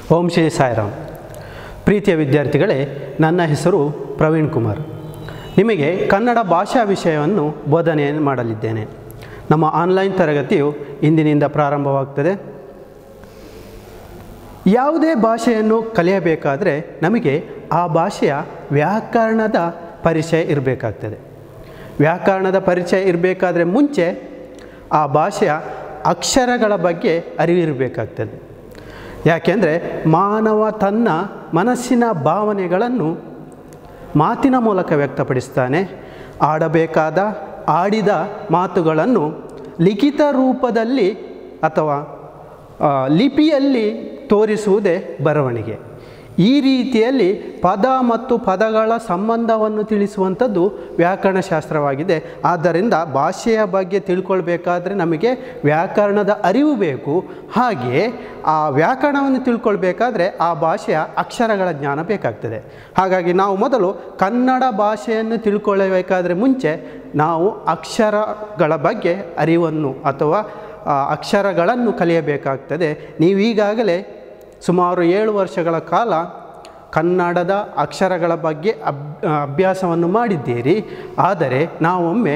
ಓಂ ಶ್ರೀ ಸಾಯಿರಾಮ್ ಪ್ರೀತಿಯ ವಿದ್ಯಾರ್ಥಿಗಳೇ ನನ್ನ ಹೆಸರು ಪ್ರವೀಣ್ ಕುಮಾರ್ ನಿಮಗೆ ಕನ್ನಡ ಭಾಷಾ ವಿಷಯವನ್ನು ಬೋಧನೆ ಮಾಡಲಿದ್ದೇನೆ ನಮ್ಮ ಆನ್ಲೈನ್ ತರಗತಿಯು ಇಂದಿನಿಂದ ಪ್ರಾರಂಭವಾಗ್ತದೆ ಯಾವುದೇ ಭಾಷೆಯನ್ನು ಕಲಿಯಬೇಕಾದರೆ ನಮಗೆ ಆ ಭಾಷೆಯ ವ್ಯಾಕರಣದ ಪರಿಚಯ ಇರಬೇಕಾಗ್ತದೆ ವ್ಯಾಕರಣದ ಪರಿಚಯ ಇರಬೇಕಾದ್ರೆ ಮುಂಚೆ ಆ ಭಾಷೆಯ ಅಕ್ಷರಗಳ ಬಗ್ಗೆ ಅರಿವಿರಬೇಕಾಗ್ತದೆ ಯಾಕೆಂದರೆ ಮಾನವ ತನ್ನ ಮನಸ್ಸಿನ ಭಾವನೆಗಳನ್ನು ಮಾತಿನ ಮೂಲಕ ವ್ಯಕ್ತಪಡಿಸ್ತಾನೆ ಆಡಬೇಕಾದ ಆಡಿದ ಮಾತುಗಳನ್ನು ಲಿಖಿತ ರೂಪದಲ್ಲಿ ಅಥವಾ ಆ, ಲಿಪಿಯಲ್ಲಿ ತೋರಿಸುವುದೇ ಬರವಣಿಗೆ ಈ ರೀತಿಯಲ್ಲಿ ಪದ ಮತ್ತು ಪದಗಳ ಸಂಬಂಧವನ್ನು ತಿಳಿಸುವಂಥದ್ದು ವ್ಯಾಕರಣಶಾಸ್ತ್ರವಾಗಿದೆ ಆದ್ದರಿಂದ ಭಾಷೆಯ ಬಗ್ಗೆ ತಿಳ್ಕೊಳ್ಬೇಕಾದ್ರೆ ನಮಗೆ ವ್ಯಾಕರಣದ ಅರಿವು ಬೇಕು ಹಾಗೆ ಆ ವ್ಯಾಕರಣವನ್ನು ತಿಳ್ಕೊಳ್ಬೇಕಾದ್ರೆ ಆ ಭಾಷೆಯ ಅಕ್ಷರಗಳ ಜ್ಞಾನ ಬೇಕಾಗ್ತದೆ ಹಾಗಾಗಿ ನಾವು ಮೊದಲು ಕನ್ನಡ ಭಾಷೆಯನ್ನು ತಿಳ್ಕೊಳ್ಳಬೇಕಾದ್ರೆ ಮುಂಚೆ ನಾವು ಅಕ್ಷರಗಳ ಬಗ್ಗೆ ಅರಿವನ್ನು ಅಥವಾ ಆ ಅಕ್ಷರಗಳನ್ನು ಕಲಿಯಬೇಕಾಗ್ತದೆ ನೀವೀಗಾಗಲೇ ಸುಮಾರು ಏಳು ವರ್ಷಗಳ ಕಾಲ ಕನ್ನಡದ ಅಕ್ಷರಗಳ ಬಗ್ಗೆ ಅಬ್ ಅಭ್ಯಾಸವನ್ನು ಮಾಡಿದ್ದೀರಿ ಆದರೆ ನಾವೊಮ್ಮೆ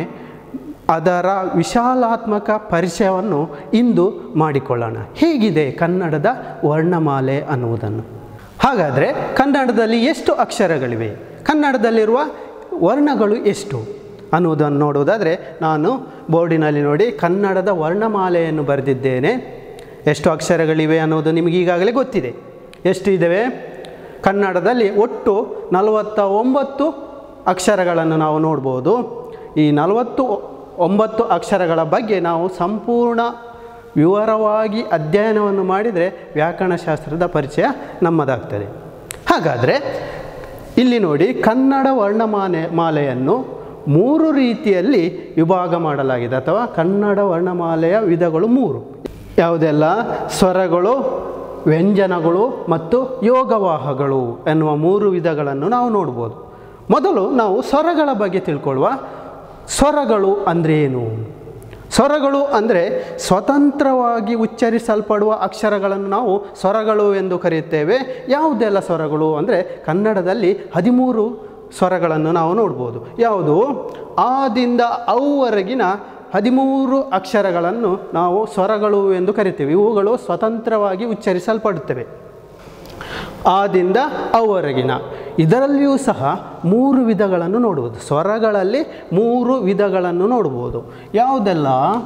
ಅದರ ವಿಶಾಲಾತ್ಮಕ ಪರಿಚಯವನ್ನು ಇಂದು ಮಾಡಿಕೊಳ್ಳೋಣ ಹೇಗಿದೆ ಕನ್ನಡದ ವರ್ಣಮಾಲೆ ಅನ್ನುವುದನ್ನು ಹಾಗಾದರೆ ಕನ್ನಡದಲ್ಲಿ ಎಷ್ಟು ಅಕ್ಷರಗಳಿವೆ ಕನ್ನಡದಲ್ಲಿರುವ ವರ್ಣಗಳು ಎಷ್ಟು ಅನ್ನುವುದನ್ನು ನೋಡುವುದಾದರೆ ನಾನು ಬೋರ್ಡಿನಲ್ಲಿ ನೋಡಿ ಕನ್ನಡದ ವರ್ಣಮಾಲೆಯನ್ನು ಬರೆದಿದ್ದೇನೆ ಎಷ್ಟು ಅಕ್ಷರಗಳಿವೆ ಅನ್ನೋದು ನಿಮಗೆ ಈಗಾಗಲೇ ಗೊತ್ತಿದೆ ಎಷ್ಟು ಇದ್ದಾವೆ ಕನ್ನಡದಲ್ಲಿ ಒಟ್ಟು ನಲವತ್ತ ಒಂಬತ್ತು ಅಕ್ಷರಗಳನ್ನು ನಾವು ನೋಡ್ಬೋದು ಈ ನಲವತ್ತು ಒಂಬತ್ತು ಅಕ್ಷರಗಳ ಬಗ್ಗೆ ನಾವು ಸಂಪೂರ್ಣ ವಿವರವಾಗಿ ಅಧ್ಯಯನವನ್ನು ಮಾಡಿದರೆ ವ್ಯಾಕರಣಶಾಸ್ತ್ರದ ಪರಿಚಯ ನಮ್ಮದಾಗ್ತದೆ ಹಾಗಾದರೆ ಇಲ್ಲಿ ನೋಡಿ ಕನ್ನಡ ವರ್ಣಮಾಲೆ ಮಾಲೆಯನ್ನು ಮೂರು ರೀತಿಯಲ್ಲಿ ವಿಭಾಗ ಮಾಡಲಾಗಿದೆ ಅಥವಾ ಕನ್ನಡ ವರ್ಣಮಾಲೆಯ ವಿಧಗಳು ಮೂರು ಯಾವುದೆಲ್ಲ ಸ್ವರಗಳು ವ್ಯಂಜನಗಳು ಮತ್ತು ಯೋಗವಾಹಗಳು ಎನ್ನುವ ಮೂರು ವಿಧಗಳನ್ನು ನಾವು ನೋಡ್ಬೋದು ಮೊದಲು ನಾವು ಸ್ವರಗಳ ಬಗ್ಗೆ ತಿಳ್ಕೊಳ್ಳುವ ಸ್ವರಗಳು ಅಂದರೆ ಏನು ಸ್ವರಗಳು ಅಂದರೆ ಸ್ವತಂತ್ರವಾಗಿ ಉಚ್ಚರಿಸಲ್ಪಡುವ ಅಕ್ಷರಗಳನ್ನು ನಾವು ಸ್ವರಗಳು ಎಂದು ಕರೆಯುತ್ತೇವೆ ಯಾವುದೆಲ್ಲ ಸ್ವರಗಳು ಅಂದರೆ ಕನ್ನಡದಲ್ಲಿ ಹದಿಮೂರು ಸ್ವರಗಳನ್ನು ನಾವು ನೋಡ್ಬೋದು ಯಾವುದು ಆದಿಂದ ಔವರೆಗಿನ ಹದಿಮೂರು ಅಕ್ಷರಗಳನ್ನು ನಾವು ಸ್ವರಗಳು ಎಂದು ಕರಿತೇವೆ ಇವುಗಳು ಸ್ವತಂತ್ರವಾಗಿ ಉಚ್ಚರಿಸಲ್ಪಡುತ್ತವೆ ಆದಿಂದ ಅವರೆಗಿನ ಇದರಲ್ಲಿಯೂ ಸಹ ಮೂರು ವಿಧಗಳನ್ನು ನೋಡುವುದು ಸ್ವರಗಳಲ್ಲಿ ಮೂರು ವಿಧಗಳನ್ನು ನೋಡ್ಬೋದು ಯಾವುದೆಲ್ಲ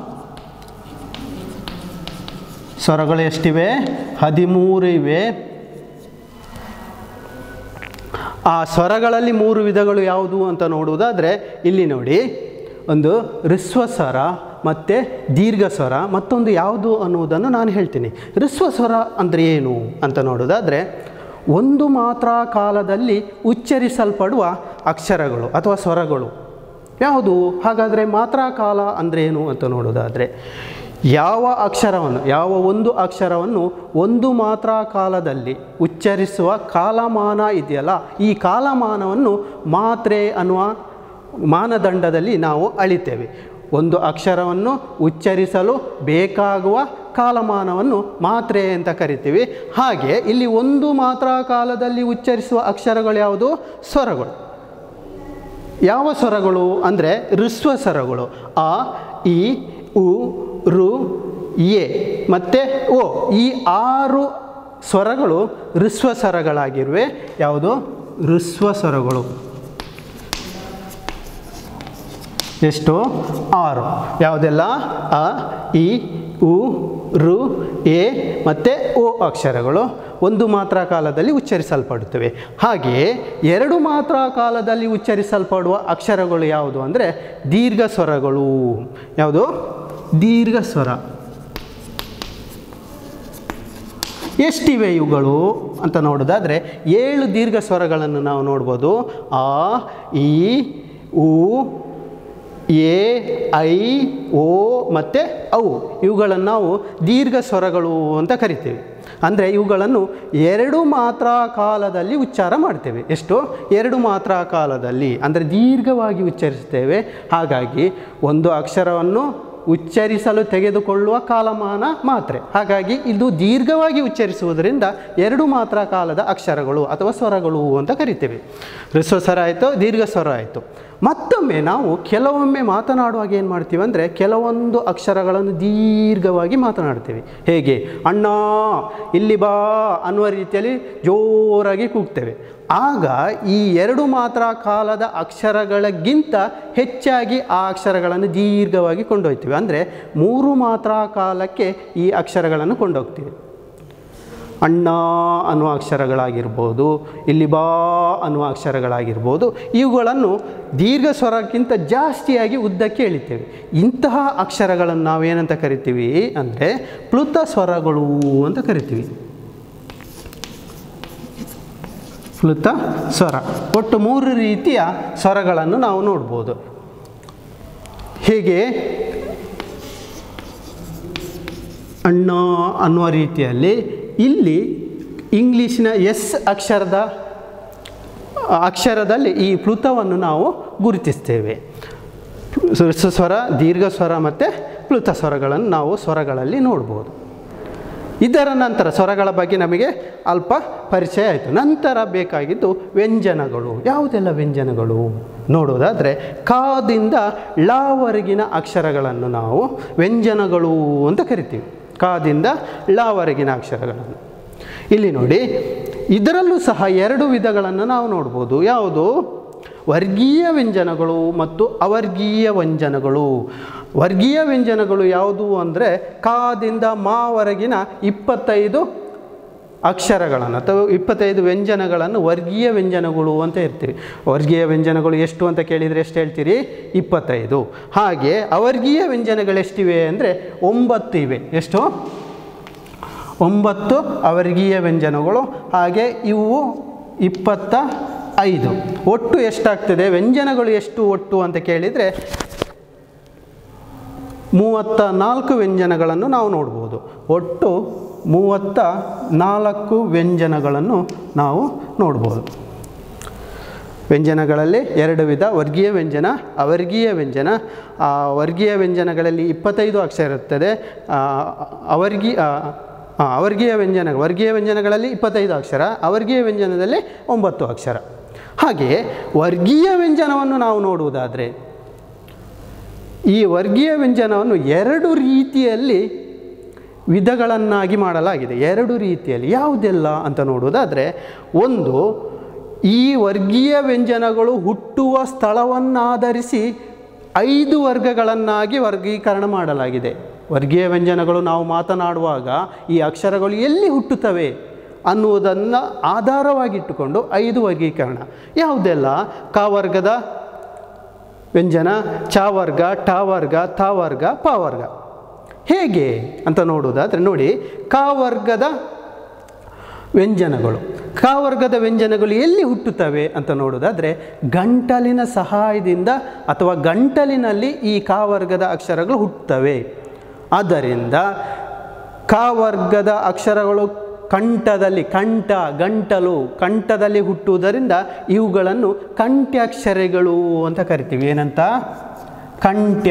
ಸ್ವರಗಳು ಎಷ್ಟಿವೆ ಹದಿಮೂರು ಇವೆ ಆ ಸ್ವರಗಳಲ್ಲಿ ಮೂರು ವಿಧಗಳು ಯಾವುದು ಅಂತ ನೋಡುವುದಾದರೆ ಇಲ್ಲಿ ನೋಡಿ ಒಂದು ಋಸ್ವ ಸ್ವರ ಮತ್ತು ದೀರ್ಘ ಸ್ವರ ಮತ್ತೊಂದು ಯಾವುದು ಅನ್ನುವುದನ್ನು ನಾನು ಹೇಳ್ತೀನಿ ಋಸ್ವ ಸ್ವರ ಅಂದರೆ ಏನು ಅಂತ ನೋಡೋದಾದರೆ ಒಂದು ಮಾತ್ರ ಕಾಲದಲ್ಲಿ ಉಚ್ಚರಿಸಲ್ಪಡುವ ಅಕ್ಷರಗಳು ಅಥವಾ ಸ್ವರಗಳು ಯಾವುದು ಹಾಗಾದರೆ ಮಾತ್ರ ಕಾಲ ಅಂದರೆ ಏನು ಅಂತ ನೋಡೋದಾದರೆ ಯಾವ ಅಕ್ಷರವನ್ನು ಯಾವ ಒಂದು ಅಕ್ಷರವನ್ನು ಒಂದು ಮಾತ್ರ ಕಾಲದಲ್ಲಿ ಉಚ್ಚರಿಸುವ ಕಾಲಮಾನ ಇದೆಯಲ್ಲ ಈ ಕಾಲಮಾನವನ್ನು ಮಾತ್ರೆ ಅನ್ನುವ ಮಾನದಂಡದಲ್ಲಿ ನಾವು ಅಳಿತೇವೆ ಒಂದು ಅಕ್ಷರವನ್ನು ಉಚ್ಚರಿಸಲು ಬೇಕಾಗುವ ಕಾಲಮಾನವನ್ನು ಮಾತ್ರೆ ಅಂತ ಕರಿತೀವಿ ಹಾಗೆ ಇಲ್ಲಿ ಒಂದು ಮಾತ್ರ ಕಾಲದಲ್ಲಿ ಉಚ್ಚರಿಸುವ ಅಕ್ಷರಗಳು ಯಾವುದು ಸ್ವರಗಳು ಯಾವ ಸ್ವರಗಳು ಅಂದರೆ ಋಸ್ವ ಸ್ವರಗಳು ಆ ಇ ಉ ರು ಎ ಮತ್ತು ಓ ಈ ಆರು ಸ್ವರಗಳು ಋಸ್ವ ಸ್ವರಗಳಾಗಿರುವೆ ಯಾವುದು ಋಸ್ವ ಸ್ವರಗಳು ಎಷ್ಟು ಆರು ಯಾವುದೆಲ್ಲ ಅ ಇ ಉ ರು ಎ ಮತ್ತು ಓ ಅಕ್ಷರಗಳು ಒಂದು ಮಾತ್ರ ಕಾಲದಲ್ಲಿ ಉಚ್ಚರಿಸಲ್ಪಡುತ್ತವೆ ಹಾಗೆಯೇ ಎರಡು ಮಾತ್ರ ಕಾಲದಲ್ಲಿ ಉಚ್ಚರಿಸಲ್ಪಡುವ ಅಕ್ಷರಗಳು ಯಾವುದು ಅಂದರೆ ದೀರ್ಘ ಸ್ವರಗಳು ಯಾವುದು ದೀರ್ಘ ಸ್ವರ ಎಷ್ಟಿವೆ ಇವುಗಳು ಅಂತ ನೋಡೋದಾದರೆ ಏಳು ದೀರ್ಘ ಸ್ವರಗಳನ್ನು ನಾವು ನೋಡ್ಬೋದು ಆ ಇ ಉ ಎ ಐ ಓ ಮತ್ತು ಅವು ಇವುಗಳನ್ನು ನಾವು ದೀರ್ಘ ಸ್ವರಗಳು ಅಂತ ಕರಿತೇವೆ ಅಂದರೆ ಇವುಗಳನ್ನು ಎರಡು ಮಾತ್ರ ಕಾಲದಲ್ಲಿ ಉಚ್ಚಾರ ಮಾಡ್ತೇವೆ ಎಷ್ಟು ಎರಡು ಮಾತ್ರ ಕಾಲದಲ್ಲಿ ಅಂದರೆ ದೀರ್ಘವಾಗಿ ಉಚ್ಚರಿಸ್ತೇವೆ ಹಾಗಾಗಿ ಒಂದು ಅಕ್ಷರವನ್ನು ಉಚ್ಚರಿಸಲು ತೆಗೆದುಕೊಳ್ಳುವ ಕಾಲಮಾನ ಮಾತ್ರೆ ಹಾಗಾಗಿ ಇದು ದೀರ್ಘವಾಗಿ ಉಚ್ಚರಿಸುವುದರಿಂದ ಎರಡು ಮಾತ್ರ ಕಾಲದ ಅಕ್ಷರಗಳು ಅಥವಾ ಸ್ವರಗಳು ಅಂತ ಕರಿತೇವೆ ಹ್ರಸ್ವ ಸ್ವರ ಆಯಿತು ದೀರ್ಘ ಸ್ವರ ಆಯಿತು ಮತ್ತೊಮ್ಮೆ ನಾವು ಕೆಲವೊಮ್ಮೆ ಮಾತನಾಡುವಾಗ ಏನು ಮಾಡ್ತೀವಿ ಅಂದರೆ ಕೆಲವೊಂದು ಅಕ್ಷರಗಳನ್ನು ದೀರ್ಘವಾಗಿ ಮಾತನಾಡ್ತೀವಿ ಹೇಗೆ ಅಣ್ಣ ಇಲ್ಲಿ ಬಾ ಅನ್ನುವ ರೀತಿಯಲ್ಲಿ ಜೋರಾಗಿ ಕೂಗ್ತೇವೆ ಆಗ ಈ ಎರಡು ಮಾತ್ರ ಕಾಲದ ಅಕ್ಷರಗಳಿಗಿಂತ ಹೆಚ್ಚಾಗಿ ಆ ಅಕ್ಷರಗಳನ್ನು ದೀರ್ಘವಾಗಿ ಕೊಂಡೊಯ್ತೀವಿ ಅಂದರೆ ಮೂರು ಮಾತ್ರ ಕಾಲಕ್ಕೆ ಈ ಅಕ್ಷರಗಳನ್ನು ಕೊಂಡೋಗ್ತೀವಿ ಅಣ್ಣ ಅನ್ನುವ ಅಕ್ಷರಗಳಾಗಿರ್ಬೋದು ಇಲ್ಲಿ ಬಾ ಅನ್ನುವ ಅಕ್ಷರಗಳಾಗಿರ್ಬೋದು ಇವುಗಳನ್ನು ದೀರ್ಘ ಸ್ವರಕ್ಕಿಂತ ಜಾಸ್ತಿಯಾಗಿ ಉದ್ದಕ್ಕೆ ಎಳಿತೇವೆ ಇಂತಹ ಅಕ್ಷರಗಳನ್ನು ನಾವೇನಂತ ಕರಿತೀವಿ ಅಂದರೆ ಪ್ಲುತ ಸ್ವರಗಳು ಅಂತ ಕರಿತೀವಿ ಪ್ಲುತ ಸ್ವರ ಒಟ್ಟು ಮೂರು ರೀತಿಯ ಸ್ವರಗಳನ್ನು ನಾವು ನೋಡ್ಬೋದು ಹೇಗೆ ಅಣ್ಣ ಅನ್ನುವ ರೀತಿಯಲ್ಲಿ ಇಲ್ಲಿ ಇಂಗ್ಲೀಷಿನ ಎಸ್ ಅಕ್ಷರದ ಅಕ್ಷರದಲ್ಲಿ ಈ ಪ್ಲುತವನ್ನು ನಾವು ಗುರುತಿಸ್ತೇವೆ ಹ್ರಸ್ವ ಸ್ವರ ದೀರ್ಘ ಸ್ವರ ಮತ್ತು ಪ್ಲುತ ಸ್ವರಗಳನ್ನು ನಾವು ಸ್ವರಗಳಲ್ಲಿ ನೋಡ್ಬೋದು ಇದರ ನಂತರ ಸ್ವರಗಳ ಬಗ್ಗೆ ನಮಗೆ ಅಲ್ಪ ಪರಿಚಯ ಆಯಿತು ನಂತರ ಬೇಕಾಗಿದ್ದು ವ್ಯಂಜನಗಳು ಯಾವುದೆಲ್ಲ ವ್ಯಂಜನಗಳು ನೋಡೋದಾದರೆ ಕಾದಿಂದ ಳವರೆಗಿನ ಅಕ್ಷರಗಳನ್ನು ನಾವು ವ್ಯಂಜನಗಳು ಅಂತ ಕರಿತೀವಿ ಕಾದಿಂದ ಳವರೆಗಿನ ಅಕ್ಷರಗಳನ್ನು ಇಲ್ಲಿ ನೋಡಿ ಇದರಲ್ಲೂ ಸಹ ಎರಡು ವಿಧಗಳನ್ನು ನಾವು ನೋಡ್ಬೋದು ಯಾವುದು ವರ್ಗೀಯ ವ್ಯಂಜನಗಳು ಮತ್ತು ಅವರ್ಗೀಯ ವ್ಯಂಜನಗಳು ವರ್ಗೀಯ ವ್ಯಂಜನಗಳು ಯಾವುದು ಅಂದರೆ ಕಾದಿಂದ ಮಾವರೆಗಿನ ಇಪ್ಪತ್ತೈದು ಅಕ್ಷರಗಳನ್ನು ಅಥವಾ ಇಪ್ಪತ್ತೈದು ವ್ಯಂಜನಗಳನ್ನು ವರ್ಗೀಯ ವ್ಯಂಜನಗಳು ಅಂತ ಇರ್ತೀವಿ ವರ್ಗೀಯ ವ್ಯಂಜನಗಳು ಎಷ್ಟು ಅಂತ ಕೇಳಿದರೆ ಎಷ್ಟು ಹೇಳ್ತೀರಿ ಇಪ್ಪತ್ತೈದು ಹಾಗೆ ಅವರ್ಗೀಯ ವ್ಯಂಜನಗಳು ಎಷ್ಟಿವೆ ಅಂದರೆ ಒಂಬತ್ತು ಇವೆ ಎಷ್ಟು ಒಂಬತ್ತು ಅವರ್ಗೀಯ ವ್ಯಂಜನಗಳು ಹಾಗೆ ಇವು ಇಪ್ಪತ್ತ ಐದು ಒಟ್ಟು ಎಷ್ಟಾಗ್ತದೆ ವ್ಯಂಜನಗಳು ಎಷ್ಟು ಒಟ್ಟು ಅಂತ ಕೇಳಿದರೆ ಮೂವತ್ತ ನಾಲ್ಕು ವ್ಯಂಜನಗಳನ್ನು ನಾವು ನೋಡ್ಬೋದು ಒಟ್ಟು ಮೂವತ್ತ ನಾಲ್ಕು ವ್ಯಂಜನಗಳನ್ನು ನಾವು ನೋಡ್ಬೋದು ವ್ಯಂಜನಗಳಲ್ಲಿ ಎರಡು ವಿಧ ವರ್ಗೀಯ ವ್ಯಂಜನ ಅವರ್ಗೀಯ ವ್ಯಂಜನ ಆ ವರ್ಗೀಯ ವ್ಯಂಜನಗಳಲ್ಲಿ ಇಪ್ಪತ್ತೈದು ಅಕ್ಷರ ಇರ್ತದೆ ಆ, ಅವರ್ಗಿ ಆ, ಆ, ಅವರ್ಗೀಯ ವ್ಯಂಜನ ವರ್ಗೀಯ ವ್ಯಂಜನಗಳಲ್ಲಿ ಇಪ್ಪತ್ತೈದು ಅಕ್ಷರ ಅವರ್ಗೀಯ ವ್ಯಂಜನದಲ್ಲಿ ಒಂಬತ್ತು ಅಕ್ಷರ ಹಾಗೆಯೇ ವರ್ಗೀಯ ವ್ಯಂಜನವನ್ನು ನಾವು ನೋಡುವುದಾದರೆ ಈ ವರ್ಗೀಯ ವ್ಯಂಜನವನ್ನು ಎರಡು ರೀತಿಯಲ್ಲಿ ವಿಧಗಳನ್ನಾಗಿ ಮಾಡಲಾಗಿದೆ ಎರಡು ರೀತಿಯಲ್ಲಿ ಯಾವುದೆಲ್ಲ ಅಂತ ನೋಡುವುದಾದರೆ ಒಂದು ಈ ವರ್ಗೀಯ ವ್ಯಂಜನಗಳು ಹುಟ್ಟುವ ಸ್ಥಳವನ್ನಾಧರಿಸಿ ಐದು ವರ್ಗಗಳನ್ನಾಗಿ ವರ್ಗೀಕರಣ ಮಾಡಲಾಗಿದೆ ವರ್ಗೀಯ ವ್ಯಂಜನಗಳು ನಾವು ಮಾತನಾಡುವಾಗ ಈ ಅಕ್ಷರಗಳು ಎಲ್ಲಿ ಹುಟ್ಟುತ್ತವೆ ಅನ್ನುವುದನ್ನು ಆಧಾರವಾಗಿಟ್ಟುಕೊಂಡು ಐದು ವರ್ಗೀಕರಣ ಯಾವುದೆಲ್ಲ ಕ ವರ್ಗದ ವ್ಯಂಜನ ಚ ವರ್ಗ ಟ ವರ್ಗ ತ ವರ್ಗ ಪ ವರ್ಗ ಹೇಗೆ ಅಂತ ನೋಡುವುದಾದರೆ ನೋಡಿ ಕ ವರ್ಗದ ವ್ಯಂಜನಗಳು ಕ ವರ್ಗದ ವ್ಯಂಜನಗಳು ಎಲ್ಲಿ ಹುಟ್ಟುತ್ತವೆ ಅಂತ ನೋಡೋದಾದರೆ ಗಂಟಲಿನ ಸಹಾಯದಿಂದ ಅಥವಾ ಗಂಟಲಿನಲ್ಲಿ ಈ ಕ ವರ್ಗದ ಅಕ್ಷರಗಳು ಹುಟ್ಟುತ್ತವೆ ಆದ್ದರಿಂದ ಕ ವರ್ಗದ ಅಕ್ಷರಗಳು ಕಂಠದಲ್ಲಿ ಕಂಠ ಗಂಟಲು ಕಂಠದಲ್ಲಿ ಹುಟ್ಟುವುದರಿಂದ ಇವುಗಳನ್ನು ಕಂಠ್ಯಾಕ್ಷರಗಳು ಅಂತ ಕರಿತೀವಿ ಏನಂತ ಕಂಠ್ಯ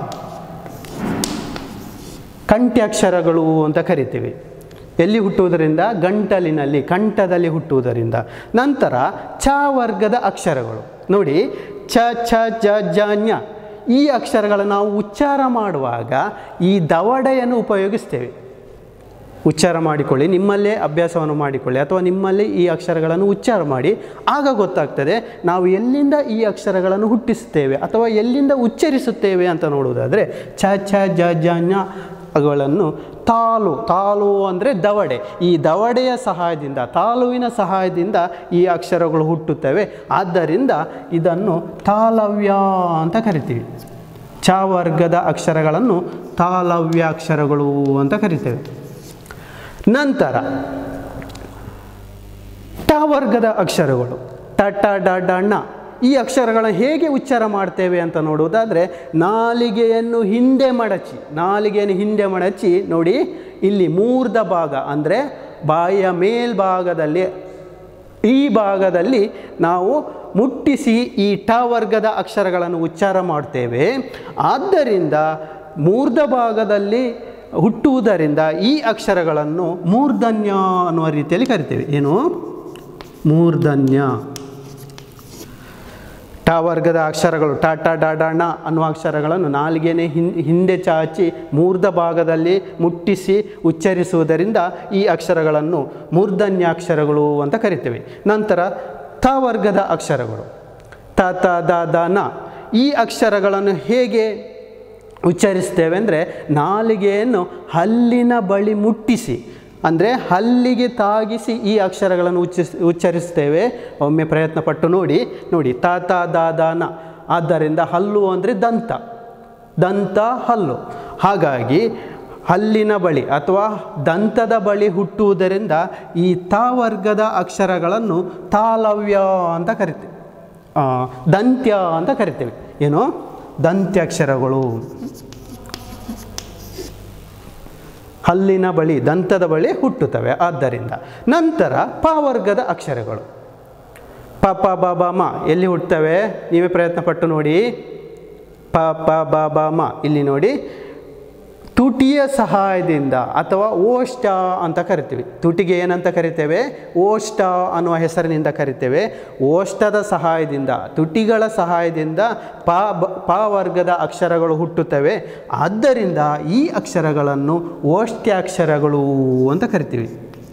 ಕಂಠ್ಯಾಕ್ಷರಗಳು ಅಂತ ಕರಿತೀವಿ ಎಲ್ಲಿ ಹುಟ್ಟುವುದರಿಂದ ಗಂಟಲಿನಲ್ಲಿ ಕಂಠದಲ್ಲಿ ಹುಟ್ಟುವುದರಿಂದ ನಂತರ ಚ ವರ್ಗದ ಅಕ್ಷರಗಳು ನೋಡಿ ಚ ಛ ಜ ಜ ಞ ಈ ಅಕ್ಷರಗಳನ್ನು ನಾವು ಉಚ್ಚಾರ ಮಾಡುವಾಗ ಈ ದವಡೆಯನ್ನು ಉಪಯೋಗಿಸ್ತೇವೆ ಉಚ್ಚಾರ ಮಾಡಿಕೊಳ್ಳಿ ನಿಮ್ಮಲ್ಲೇ ಅಭ್ಯಾಸವನ್ನು ಮಾಡಿಕೊಳ್ಳಿ ಅಥವಾ ನಿಮ್ಮಲ್ಲೇ ಈ ಅಕ್ಷರಗಳನ್ನು ಉಚ್ಚಾರ ಮಾಡಿ ಆಗ ಗೊತ್ತಾಗ್ತದೆ ನಾವು ಎಲ್ಲಿಂದ ಈ ಅಕ್ಷರಗಳನ್ನು ಹುಟ್ಟಿಸುತ್ತೇವೆ ಅಥವಾ ಎಲ್ಲಿಂದ ಉಚ್ಚರಿಸುತ್ತೇವೆ ಅಂತ ನೋಡುವುದಾದರೆ ಛ ಛ ಜ ಜ ಞ ಅವುಗಳನ್ನು ತಾಲು ತಾಲು ಅಂದರೆ ದವಡೆ ಈ ದವಡೆಯ ಸಹಾಯದಿಂದ ತಾಲುವಿನ ಸಹಾಯದಿಂದ ಈ ಅಕ್ಷರಗಳು ಹುಟ್ಟುತ್ತವೆ ಆದ್ದರಿಂದ ಇದನ್ನು ತಾಲವ್ಯ ಅಂತ ಕರಿತೀವಿ ಚ ವರ್ಗದ ಅಕ್ಷರಗಳನ್ನು ತಾಲವ್ಯಾಕ್ಷರಗಳು ಅಂತ ಕರಿತೇವೆ ನಂತರ ಟ ವರ್ಗದ ಅಕ್ಷರಗಳು ಟ ಟ ಡ ಡ ಣ ಈ ಅಕ್ಷರಗಳನ್ನು ಹೇಗೆ ಉಚ್ಚಾರ ಮಾಡ್ತೇವೆ ಅಂತ ನೋಡುವುದಾದರೆ ನಾಲಿಗೆಯನ್ನು ಹಿಂದೆ ಮಡಚಿ ನಾಲಿಗೆಯನ್ನು ಹಿಂದೆ ಮಡಚಿ ನೋಡಿ ಇಲ್ಲಿ ಮೂರ್ಧ ಭಾಗ ಅಂದರೆ ಬಾಯಿಯ ಮೇಲ್ಭಾಗದಲ್ಲಿ ಈ ಭಾಗದಲ್ಲಿ ನಾವು ಮುಟ್ಟಿಸಿ ಈ ಟ ವರ್ಗದ ಅಕ್ಷರಗಳನ್ನು ಉಚ್ಚಾರ ಮಾಡ್ತೇವೆ ಆದ್ದರಿಂದ ಮೂರ್ಧ ಭಾಗದಲ್ಲಿ ಹುಟ್ಟುವುದರಿಂದ ಈ ಅಕ್ಷರಗಳನ್ನು ಮೂರ್ಧನ್ಯ ಅನ್ನುವ ರೀತಿಯಲ್ಲಿ ಕರಿತೇವೆ ಏನು ಮೂರ್ಧನ್ಯ ಟ ವರ್ಗದ ಅಕ್ಷರಗಳು ಟ ಟ ಡ ಡ ಣ ಅನ್ನುವ ಅಕ್ಷರಗಳನ್ನು ನಾಲಿಗೆನೆ ಹಿಂ ಹಿಂದೆ ಚಾಚಿ ಮೂರ್ಧ ಭಾಗದಲ್ಲಿ ಮುಟ್ಟಿಸಿ ಉಚ್ಚರಿಸುವುದರಿಂದ ಈ ಅಕ್ಷರಗಳನ್ನು ಮೂರ್ಧನ್ಯಾಕ್ಷರಗಳು ಅಂತ ಕರಿತೇವೆ ನಂತರ ತ ವರ್ಗದ ಅಕ್ಷರಗಳು ತ ತ ದ ದ ನ ಈ ಅಕ್ಷರಗಳನ್ನು ಹೇಗೆ ಉಚ್ಚರಿಸ್ತೇವೆ ಅಂದರೆ ನಾಲಿಗೆಯನ್ನು ಹಲ್ಲಿನ ಬಳಿ ಮುಟ್ಟಿಸಿ ಅಂದರೆ ಹಲ್ಲಿಗೆ ತಾಗಿಸಿ ಈ ಅಕ್ಷರಗಳನ್ನು ಉಚ್ಚರಿಸ್ ಉಚ್ಚರಿಸ್ತೇವೆ ಒಮ್ಮೆ ಪ್ರಯತ್ನ ಪಟ್ಟು ನೋಡಿ ನೋಡಿ ತ ತ ದ ದ ನ ಆದ್ದರಿಂದ ಹಲ್ಲು ಅಂದರೆ ದಂತ ದಂತ ಹಲ್ಲು ಹಾಗಾಗಿ ಹಲ್ಲಿನ ಬಳಿ ಅಥವಾ ದಂತದ ಬಳಿ ಹುಟ್ಟುವುದರಿಂದ ಈ ತ ವರ್ಗದ ಅಕ್ಷರಗಳನ್ನು ತಾಲವ್ಯ ಅಂತ ಕರಿತೇವೆ ಆ, ದಂತ್ಯ ಅಂತ ಕರಿತೇವೆ ಏನು ದಂತ್ಯಾಕ್ಷರಗಳು ಹಲ್ಲಿನ ಬಳಿ ದಂತದ ಬಳಿ ಹುಟ್ಟುತ್ತವೆ ಆದ್ದರಿಂದ ನಂತರ ಪ ವರ್ಗದ ಅಕ್ಷರಗಳು ಪ ಪ ಬ ಬ ಮ ಎಲ್ಲಿ ಹುಟ್ಟುತ್ತವೆ ನೀವೇ ಪ್ರಯತ್ನ ಪಟ್ಟು ನೋಡಿ ಪ ಪ ಬ ಬ ಮ ಇಲ್ಲಿ ನೋಡಿ ತುಟಿಯ ಸಹಾಯದಿಂದ ಅಥವಾ ಓಷ್ಟ ಅಂತ ಕರಿತೀವಿ ತುಟಿಗೆ ಏನಂತ ಕರಿತೇವೆ ಓಷ್ಟ ಅನ್ನುವ ಹೆಸರಿನಿಂದ ಕರಿತೇವೆ ಓಷ್ಟದ ಸಹಾಯದಿಂದ ತುಟಿಗಳ ಸಹಾಯದಿಂದ ಪ ಬ ಪ ವರ್ಗದ ಅಕ್ಷರಗಳು ಹುಟ್ಟುತ್ತವೆ ಆದ್ದರಿಂದ ಈ ಅಕ್ಷರಗಳನ್ನು ಓಷ್ಟ್ಯಾಕ್ಷರಗಳು ಅಂತ ಕರಿತೀವಿ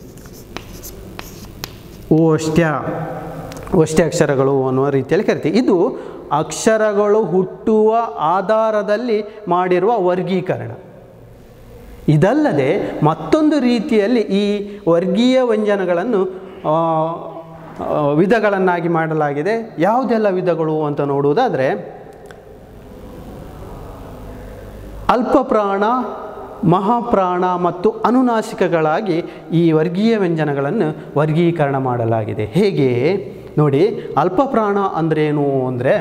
ಓಷ್ಟ್ಯ ಓಷ್ಟ್ಯಾಕ್ಷರಗಳು ಅನ್ನುವ ರೀತಿಯಲ್ಲಿ ಕರಿತೀವಿ ಇದು ಅಕ್ಷರಗಳು ಹುಟ್ಟುವ ಆಧಾರದಲ್ಲಿ ಮಾಡಿರುವ ವರ್ಗೀಕರಣ ಇದಲ್ಲದೆ ಮತ್ತೊಂದು ರೀತಿಯಲ್ಲಿ ಈ ವರ್ಗೀಯ ವ್ಯಂಜನಗಳನ್ನು ಆ, ಆ, ವಿಧಗಳನ್ನಾಗಿ ಮಾಡಲಾಗಿದೆ ಯಾವುದೆಲ್ಲ ವಿಧಗಳು ಅಂತ ನೋಡುವುದಾದರೆ ಅಲ್ಪಪ್ರಾಣ ಮಹಾಪ್ರಾಣ ಮತ್ತು ಅನುನಾಸಿಕಗಳಾಗಿ ಈ ವರ್ಗೀಯ ವ್ಯಂಜನಗಳನ್ನು ವರ್ಗೀಕರಣ ಮಾಡಲಾಗಿದೆ ಹೇಗೆ ನೋಡಿ ಅಲ್ಪಪ್ರಾಣ ಅಂದ್ರೇನು ಅಂದರೆ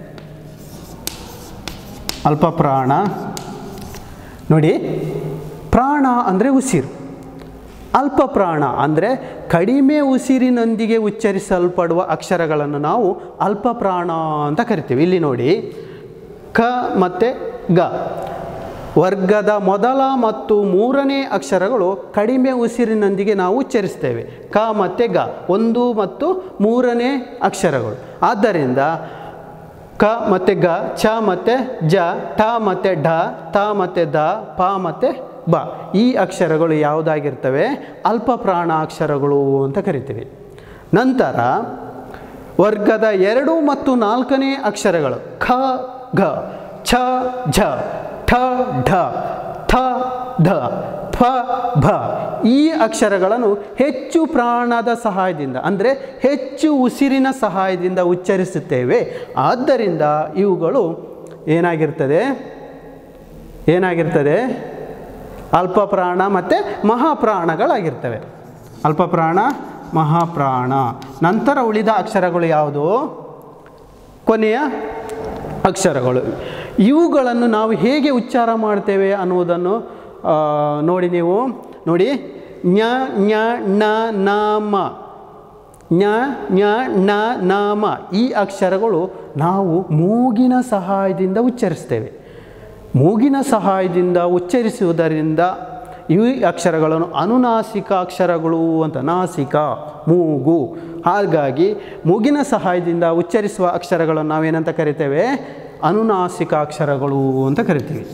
ಅಲ್ಪಪ್ರಾಣ ನೋಡಿ ಪ್ರಾಣ ಅಂದರೆ ಉಸಿರು ಅಲ್ಪ ಪ್ರಾಣ ಅಂದರೆ ಕಡಿಮೆ ಉಸಿರಿನೊಂದಿಗೆ ಉಚ್ಚರಿಸಲ್ಪಡುವ ಅಕ್ಷರಗಳನ್ನು ನಾವು ಅಲ್ಪ ಪ್ರಾಣ ಅಂತ ಕರಿತೀವಿ ಇಲ್ಲಿ ನೋಡಿ ಕ ಮತ್ತು ಗ ವರ್ಗದ ಮೊದಲ ಮತ್ತು ಮೂರನೇ ಅಕ್ಷರಗಳು ಕಡಿಮೆ ಉಸಿರಿನೊಂದಿಗೆ ನಾವು ಉಚ್ಚರಿಸ್ತೇವೆ ಕ ಮತ್ತು ಗ ಒಂದು ಮತ್ತು ಮೂರನೇ ಅಕ್ಷರಗಳು ಆದ್ದರಿಂದ ಕ ಮತ್ತು ಗ ಛ ಮತ್ತು ಜ ಟ ಮತ್ತು ಢ ತ ಮತ್ತು ದ ಪ ಮತ್ತು ಬ ಈ ಅಕ್ಷರಗಳು ಯಾವುದಾಗಿರ್ತವೆ ಅಲ್ಪ ಪ್ರಾಣ ಅಕ್ಷರಗಳು ಅಂತ ಕರಿತೀವಿ ನಂತರ ವರ್ಗದ ಎರಡು ಮತ್ತು ನಾಲ್ಕನೇ ಅಕ್ಷರಗಳು ಖ ಘ ಛ ಝ ಠ ಢ ಥ ಧ ಫ ಭ ಈ ಅಕ್ಷರಗಳನ್ನು ಹೆಚ್ಚು ಪ್ರಾಣದ ಸಹಾಯದಿಂದ ಅಂದರೆ ಹೆಚ್ಚು ಉಸಿರಿನ ಸಹಾಯದಿಂದ ಉಚ್ಚರಿಸುತ್ತೇವೆ ಆದ್ದರಿಂದ ಇವುಗಳು ಏನಾಗಿರ್ತದೆ ಏನಾಗಿರ್ತದೆ ಅಲ್ಪ ಪ್ರಾಣ ಮತ್ತು ಮಹಾಪ್ರಾಣಗಳಾಗಿರ್ತವೆ ಅಲ್ಪ ಪ್ರಾಣ ಮಹಾಪ್ರಾಣ ನಂತರ ಉಳಿದ ಅಕ್ಷರಗಳು ಯಾವುದು ಕೊನೆಯ ಅಕ್ಷರಗಳು ಇವುಗಳನ್ನು ನಾವು ಹೇಗೆ ಉಚ್ಚಾರ ಮಾಡ್ತೇವೆ ಅನ್ನುವುದನ್ನು ಆ, ನೋಡಿ ನೀವು ನೋಡಿ ಞ ಞ ಣ ನ ಮ ಞ ಞ ಣ ನ ಮ ಈ ಅಕ್ಷರಗಳು ನಾವು ಮೂಗಿನ ಸಹಾಯದಿಂದ ಉಚ್ಚರಿಸ್ತೇವೆ ಮೂಗಿನ ಸಹಾಯದಿಂದ ಉಚ್ಚರಿಸುವುದರಿಂದ ಈ ಅಕ್ಷರಗಳನ್ನು ಅನುನಾಸಿಕ ಅಕ್ಷರಗಳು ಅಂತ ನಾಸಿಕ ಮೂಗು ಹಾಗಾಗಿ ಮೂಗಿನ ಸಹಾಯದಿಂದ ಉಚ್ಚರಿಸುವ ಅಕ್ಷರಗಳನ್ನು ನಾವೇನಂತ ಕರಿತೇವೆ ಅನುನಾಸಿಕ ಅಕ್ಷರಗಳು ಅಂತ ಕರಿತೀವಿ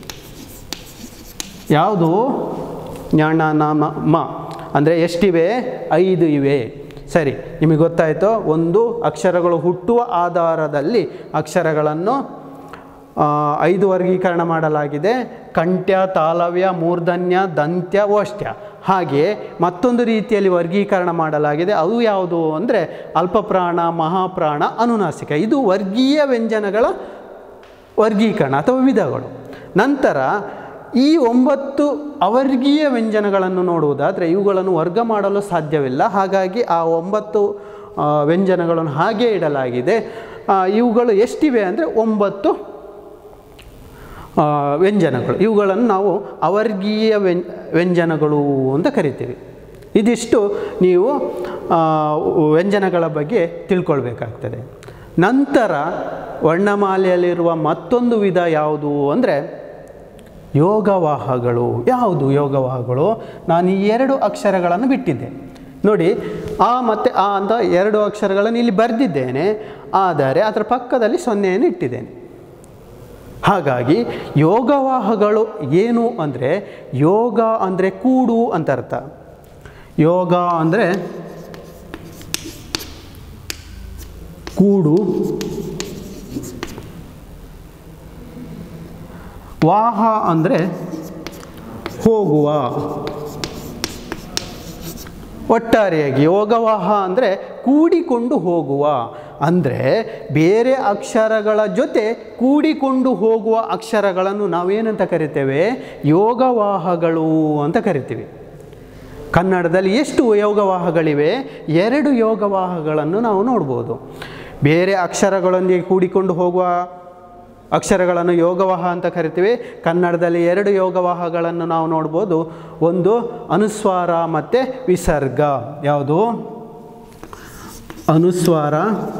ಯಾವುದು ಜ್ಞಾನ ನಾಮ ಮ ಅಂದರೆ ಎಷ್ಟಿವೆ ಐದು ಇವೆ ಸರಿ ನಿಮಗೆ ಗೊತ್ತಾಯಿತು ಒಂದು ಅಕ್ಷರಗಳು ಹುಟ್ಟುವ ಆಧಾರದಲ್ಲಿ ಅಕ್ಷರಗಳನ್ನು ಆ, ಐದು ವರ್ಗೀಕರಣ ಮಾಡಲಾಗಿದೆ ಕಂಠ್ಯ ತಾಲವ್ಯ ಮೂರ್ಧನ್ಯ ದಂತ್ಯ ಓಷ್ಟ್ಯ ಹಾಗೆ ಮತ್ತೊಂದು ರೀತಿಯಲ್ಲಿ ವರ್ಗೀಕರಣ ಮಾಡಲಾಗಿದೆ ಅವು ಯಾವುದು ಅಂದರೆ ಅಲ್ಪಪ್ರಾಣ ಮಹಾಪ್ರಾಣ ಅನುನಾಸಿಕ ಇದು ವರ್ಗೀಯ ವ್ಯಂಜನಗಳ ವರ್ಗೀಕರಣ ಅಥವಾ ವಿಧಗಳು ನಂತರ ಈ ಒಂಬತ್ತು ಅವರ್ಗೀಯ ವ್ಯಂಜನಗಳನ್ನು ನೋಡುವುದಾದರೆ ಇವುಗಳನ್ನು ವರ್ಗ ಮಾಡಲು ಸಾಧ್ಯವಿಲ್ಲ ಹಾಗಾಗಿ ಆ ಒಂಬತ್ತು ಆ, ವ್ಯಂಜನಗಳನ್ನು ಹಾಗೇ ಇಡಲಾಗಿದೆ ಆ, ಇವುಗಳು ಎಷ್ಟಿವೆ ಅಂದರೆ ಒಂಬತ್ತು ಆ, ವ್ಯಂಜನಗಳು ಇವುಗಳನ್ನು ನಾವು ಅವರ್ಗೀಯ ವ್ಯಂ ವ್ಯಂಜನಗಳು ಅಂತ ಕರಿತೀವಿ ಇದಿಷ್ಟು ನೀವು ಆ, ವ್ಯಂಜನಗಳ ಬಗ್ಗೆ ತಿಳ್ಕೊಳ್ಬೇಕಾಗ್ತದೆ ನಂತರ ವರ್ಣಮಾಲೆಯಲ್ಲಿರುವ ಮತ್ತೊಂದು ವಿಧ ಯಾವುದು ಅಂದರೆ ಯೋಗವಾಹಗಳು ಯಾವುದು ಯೋಗವಾಹಗಳು ನಾನು ಈ ಎರಡು ಅಕ್ಷರಗಳನ್ನು ಬಿಟ್ಟಿದ್ದೆ ನೋಡಿ ಆ ಮತ್ತು ಆ ಅಂತ ಎರಡು ಅಕ್ಷರಗಳನ್ನು ಇಲ್ಲಿ ಬರೆದಿದ್ದೇನೆ ಆದರೆ ಅದರ ಪಕ್ಕದಲ್ಲಿ ಸೊನ್ನೆಯನ್ನು ಇಟ್ಟಿದ್ದೇನೆ ಹಾಗಾಗಿ ಯೋಗವಾಹಗಳು ಏನು ಅಂದರೆ ಯೋಗ ಅಂದರೆ ಕೂಡು ಅಂತ ಅರ್ಥ ಯೋಗ ಅಂದರೆ ಕೂಡು ವಾಹ ಅಂದರೆ ಹೋಗುವ ಒಟ್ಟಾರೆಯಾಗಿ ಯೋಗವಾಹ ಅಂದರೆ ಕೂಡಿಕೊಂಡು ಹೋಗುವ ಅಂದರೆ ಬೇರೆ ಅಕ್ಷರಗಳ ಜೊತೆ ಕೂಡಿಕೊಂಡು ಹೋಗುವ ಅಕ್ಷರಗಳನ್ನು ನಾವೇನಂತ ಕರಿತೇವೆ ಯೋಗವಾಹಗಳು ಅಂತ ಕರಿತೀವಿ ಕನ್ನಡದಲ್ಲಿ ಎಷ್ಟು ಯೋಗವಾಹಗಳಿವೆ ಎರಡು ಯೋಗವಾಹಗಳನ್ನು ನಾವು ನೋಡ್ಬೋದು ಬೇರೆ ಅಕ್ಷರಗಳೊಂದಿಗೆ ಕೂಡಿಕೊಂಡು ಹೋಗುವ ಅಕ್ಷರಗಳನ್ನು ಯೋಗವಾಹ ಅಂತ ಕರಿತೀವಿ ಕನ್ನಡದಲ್ಲಿ ಎರಡು ಯೋಗವಾಹಗಳನ್ನು ನಾವು ನೋಡ್ಬೋದು ಒಂದು ಅನುಸ್ವಾರ ಮತ್ತು ವಿಸರ್ಗ ಯಾವುದು ಅನುಸ್ವಾರ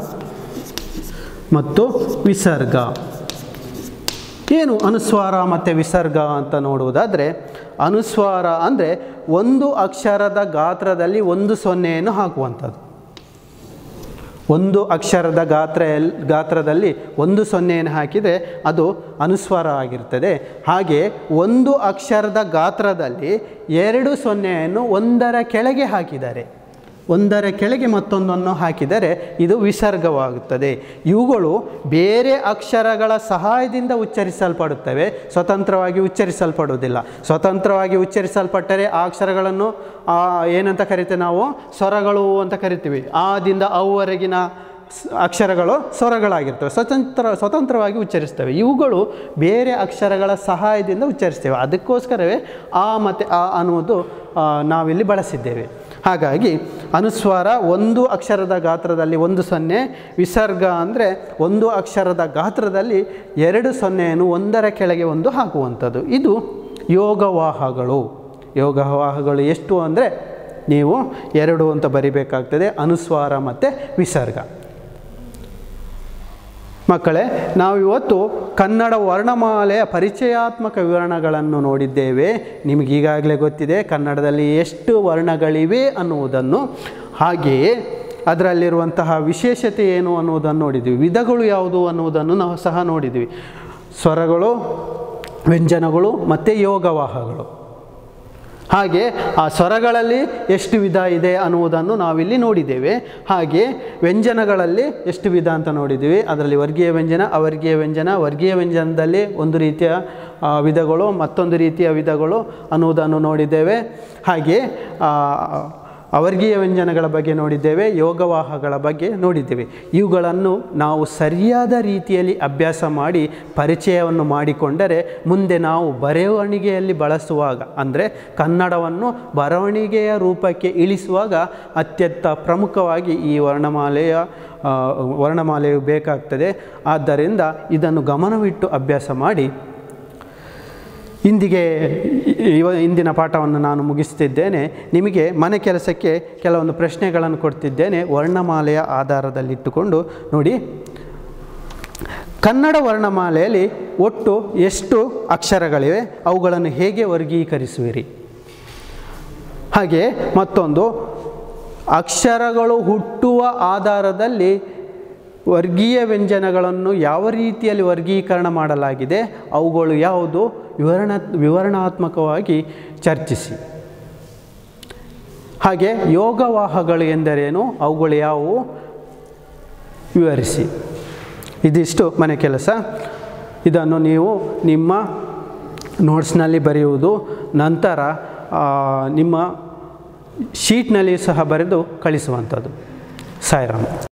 ಮತ್ತು ವಿಸರ್ಗ ಏನು ಅನುಸ್ವಾರ ಮತ್ತು ವಿಸರ್ಗ ಅಂತ ನೋಡುವುದಾದರೆ ಅನುಸ್ವಾರ ಅಂದರೆ ಒಂದು ಅಕ್ಷರದ ಗಾತ್ರದಲ್ಲಿ ಒಂದು ಸೊನ್ನೆಯನ್ನು ಹಾಕುವಂಥದ್ದು ಒಂದು ಅಕ್ಷರದ ಗಾತ್ರ ಎಲ್ ಗಾತ್ರದಲ್ಲಿ ಒಂದು ಸೊನ್ನೆಯನ್ನು ಹಾಕಿದರೆ ಅದು ಅನುಸ್ವಾರ ಆಗಿರ್ತದೆ ಹಾಗೆ ಒಂದು ಅಕ್ಷರದ ಗಾತ್ರದಲ್ಲಿ ಎರಡು ಸೊನ್ನೆಯನ್ನು ಒಂದರ ಕೆಳಗೆ ಹಾಕಿದ್ದಾರೆ ಒಂದರ ಕೆಳಗೆ ಮತ್ತೊಂದನ್ನು ಹಾಕಿದರೆ ಇದು ವಿಸರ್ಗವಾಗುತ್ತದೆ ಇವುಗಳು ಬೇರೆ ಅಕ್ಷರಗಳ ಸಹಾಯದಿಂದ ಉಚ್ಚರಿಸಲ್ಪಡುತ್ತವೆ ಸ್ವತಂತ್ರವಾಗಿ ಉಚ್ಚರಿಸಲ್ಪಡುವುದಿಲ್ಲ ಸ್ವತಂತ್ರವಾಗಿ ಉಚ್ಚರಿಸಲ್ಪಟ್ಟರೆ ಆ ಅಕ್ಷರಗಳನ್ನು ಆ, ಏನಂತ ಕರಿತೇವೆ ನಾವು ಸ್ವರಗಳು ಅಂತ ಕರಿತೀವಿ ಆದಿಂದ ಅವುವರೆಗಿನ ಸ್- ಅಕ್ಷರಗಳು ಸ್ವರಗಳಾಗಿರ್ತವೆ ಸ್ವತಂತ್ರ ಸ್ವತಂತ್ರವಾಗಿ ಉಚ್ಚರಿಸ್ತವೆ ಇವುಗಳು ಬೇರೆ ಅಕ್ಷರಗಳ ಸಹಾಯದಿಂದ ಉಚ್ಚರಿಸ್ತೇವೆ ಅದಕ್ಕೋಸ್ಕರವೇ ಆ ಮತ್ತು ಆ ಅನ್ನುವುದು ಆ, ನಾವಿಲ್ಲಿ ಬಳಸಿದ್ದೇವೆ ಹಾಗಾಗಿ ಅನುಸ್ವಾರ ಒಂದು ಅಕ್ಷರದ ಗಾತ್ರದಲ್ಲಿ ಒಂದು ಸೊನ್ನೆ ವಿಸರ್ಗ ಅಂದರೆ ಒಂದು ಅಕ್ಷರದ ಗಾತ್ರದಲ್ಲಿ ಎರಡು ಸೊನ್ನೆಯನ್ನು ಒಂದರ ಕೆಳಗೆ ಒಂದು ಹಾಕುವಂಥದ್ದು ಇದು ಯೋಗವಾಹಗಳು ಯೋಗವಾಹಗಳು ಎಷ್ಟು ಅಂದರೆ ನೀವು ಎರಡು ಅಂತ ಬರಿಬೇಕಾಗ್ತದೆ ಅನುಸ್ವಾರ ಮತ್ತು ವಿಸರ್ಗ ಮಕ್ಕಳೇ ನಾವು ಇವತ್ತು ಕನ್ನಡ ವರ್ಣಮಾಲೆಯ ಪರಿಚಯಾತ್ಮಕ ವಿವರಣೆಗಳನ್ನು ನೋಡಿದ್ದೇವೆ ನಿಮಗೆ ಈಗಾಗಲೇ ಗೊತ್ತಿದೆ ಕನ್ನಡದಲ್ಲಿ ಎಷ್ಟು ವರ್ಣಗಳಿವೆ ಅನ್ನುವುದನ್ನು ಹಾಗೆಯೇ ಅದರಲ್ಲಿರುವಂತಹ ವಿಶೇಷತೆ ಏನು ಅನ್ನುವುದನ್ನು ನೋಡಿದ್ವಿ ವಿಧಗಳು ಯಾವುದು ಅನ್ನುವುದನ್ನು ನಾವು ಸಹ ನೋಡಿದ್ವಿ ಸ್ವರಗಳು ವ್ಯಂಜನಗಳು ಮತ್ತು ಯೋಗವಾಹಗಳು ಹಾಗೆ ಆ ಸ್ವರಗಳಲ್ಲಿ ಎಷ್ಟು ವಿಧ ಇದೆ ಅನ್ನುವುದನ್ನು ನಾವಿಲ್ಲಿ ನೋಡಿದ್ದೇವೆ ಹಾಗೆ ವ್ಯಂಜನಗಳಲ್ಲಿ ಎಷ್ಟು ವಿಧ ಅಂತ ನೋಡಿದ್ದೀವಿ ಅದರಲ್ಲಿ ವರ್ಗೀಯ ವ್ಯಂಜನ ಅವರ್ಗೀಯ ವ್ಯಂಜನ ವರ್ಗೀಯ ವ್ಯಂಜನದಲ್ಲಿ ಒಂದು ರೀತಿಯ ಆ, ವಿಧಗಳು ಮತ್ತೊಂದು ರೀತಿಯ ವಿಧಗಳು ಅನ್ನುವುದನ್ನು ನೋಡಿದ್ದೇವೆ ಹಾಗೆ ಆ, ಅವರ್ಗೀಯ ವ್ಯಂಜನಗಳ ಬಗ್ಗೆ ನೋಡಿದ್ದೇವೆ ಯೋಗವಾಹಗಳ ಬಗ್ಗೆ ನೋಡಿದ್ದೇವೆ ಇವುಗಳನ್ನು ನಾವು ಸರಿಯಾದ ರೀತಿಯಲ್ಲಿ ಅಭ್ಯಾಸ ಮಾಡಿ ಪರಿಚಯವನ್ನು ಮಾಡಿಕೊಂಡರೆ ಮುಂದೆ ನಾವು ಬರವಣಿಗೆಯಲ್ಲಿ ಬಳಸುವಾಗ ಅಂದರೆ ಕನ್ನಡವನ್ನು ಬರವಣಿಗೆಯ ರೂಪಕ್ಕೆ ಇಳಿಸುವಾಗ ಅತ್ಯಂತ ಪ್ರಮುಖವಾಗಿ ಈ ವರ್ಣಮಾಲೆಯ ಆ, ವರ್ಣಮಾಲೆಯು ಬೇಕಾಗ್ತದೆ ಆದ್ದರಿಂದ ಇದನ್ನು ಗಮನವಿಟ್ಟು ಅಭ್ಯಾಸ ಮಾಡಿ ಇಂದಿಗೆ ಇವ ಇಂದಿನ ಪಾಠವನ್ನು ನಾನು ಮುಗಿಸ್ತಿದ್ದೇನೆ ನಿಮಗೆ ಮನೆ ಕೆಲಸಕ್ಕೆ ಕೆಲವೊಂದು ಪ್ರಶ್ನೆಗಳನ್ನು ಕೊಡ್ತಿದ್ದೇನೆ ವರ್ಣಮಾಲೆಯ ಆಧಾರದಲ್ಲಿಟ್ಟುಕೊಂಡು ನೋಡಿ ಕನ್ನಡ ವರ್ಣಮಾಲೆಯಲ್ಲಿ ಒಟ್ಟು ಎಷ್ಟು ಅಕ್ಷರಗಳಿವೆ ಅವುಗಳನ್ನು ಹೇಗೆ ವರ್ಗೀಕರಿಸುವಿರಿ ಹಾಗೆ ಮತ್ತೊಂದು ಅಕ್ಷರಗಳು ಹುಟ್ಟುವ ಆಧಾರದಲ್ಲಿ ವರ್ಗೀಯ ವ್ಯಂಜನಗಳನ್ನು ಯಾವ ರೀತಿಯಲ್ಲಿ ವರ್ಗೀಕರಣ ಮಾಡಲಾಗಿದೆ ಅವುಗಳು ಯಾವುದು ವಿವರಣ ವಿವರಣಾತ್ಮಕವಾಗಿ ಚರ್ಚಿಸಿ ಹಾಗೆ ಯೋಗವಾಹಗಳು ಎಂದರೇನು ಅವುಗಳು ಯಾವುವು ವಿವರಿಸಿ ಇದಿಷ್ಟು ಮನೆ ಕೆಲಸ ಇದನ್ನು ನೀವು ನಿಮ್ಮ ನೋಟ್ಸ್ನಲ್ಲಿ ಬರೆಯುವುದು ನಂತರ ಆ, ನಿಮ್ಮ ಶೀಟ್ನಲ್ಲಿ ಸಹ ಬರೆದು ಕಳಿಸುವಂಥದ್ದು ಸಾಯಿರಾಮ್